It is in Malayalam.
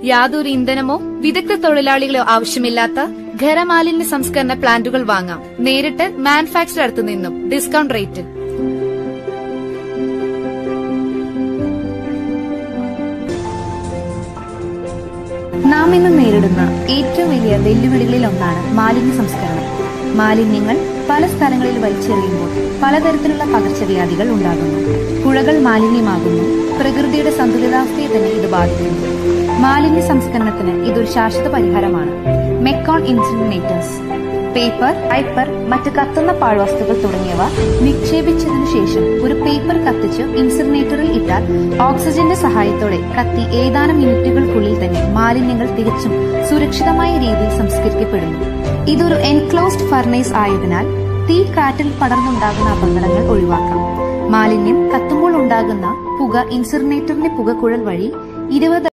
യാതൊരു ഇന്ധനമോ വിദഗ്ധ തൊഴിലാളികളോ ആവശ്യമില്ലാത്ത ഖരമാലിന്യ സംസ്കരണ പ്ലാന്റുകൾ വാങ്ങാം നേരിട്ട് മാനുഫാക്ചർ അടുത്തു നിന്നും ഡിസ്കൗണ്ട് റേറ്റിൽ നാം ഇന്ന് നേരിടുന്ന ഏറ്റവും വലിയ വെല്ലുവിളികളിൽ ഒന്നാണ് മാലിന്യ സംസ്കരണം മാലിന്യങ്ങൾ പല സ്ഥലങ്ങളിൽ വലിച്ചെറിയുമ്പോൾ പലതരത്തിലുള്ള പകർച്ചവ്യാധികൾ ഉണ്ടാകുന്നു പുഴകൾ മാലിന്യമാകുന്നു പ്രകൃതിയുടെ സന്തുലിതാവസ്ഥയെ തന്നെ ഇത് ബാധിക്കുന്നു മാലിന്യ സംസ്കരണത്തിന് ഇതൊരു ശാശ്വത പരിഹാരമാണ് മെക്കോൺ ഇൻസിനേറ്റേഴ്സ് പേപ്പർ പൈപ്പർ മറ്റ് കത്തുന്ന പാഴ്വസ്തുക്കൾ തുടങ്ങിയവ നിക്ഷേപിച്ചതിനു ശേഷം ഒരു പേപ്പർ കത്തിച്ച് ഇൻസിനേറ്ററിൽ ഇട്ടാൽ ഓക്സിജന്റെ സഹായത്തോടെ കത്തി ഏതാനും മിനിറ്റുകൾക്കുള്ളിൽ തന്നെ മാലിന്യങ്ങൾ തികച്ചും സുരക്ഷിതമായ രീതിയിൽ സംസ്കരിക്കപ്പെടുന്നു ഇതൊരു എൻക്ലോസ്ഡ് ഫർണേസ് ആയതിനാൽ തീ കാറ്റിൽ പടർന്നുണ്ടാകുന്ന അപകടങ്ങൾ ഒഴിവാക്കാം മാലിന്യം കത്തുമ്പോൾ ഉണ്ടാകുന്ന പുക ഇൻസിനേറ്ററിന്റെ പുകക്കുഴൽ വഴി ഇരുപത്